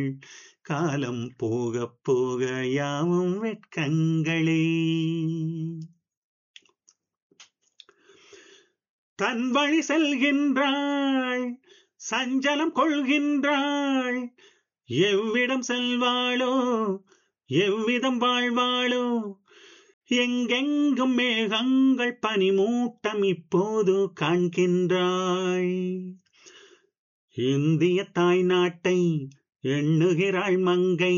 காலம் போகப் போக யாவும் வெட்கங்களே தன் வழி செல்கின்றாள் சஞ்சலம் கொள்கின்றாள் எவ்விடம் செல்வாளோ எவ்விதம் வாழ்வாளோ எங்கெங்கும் மேகங்கள் பனிமூட்டம் இப்போது காண்கின்றாள் இந்திய தாய் நாட்டை எண்ணுகிறாள் மங்கை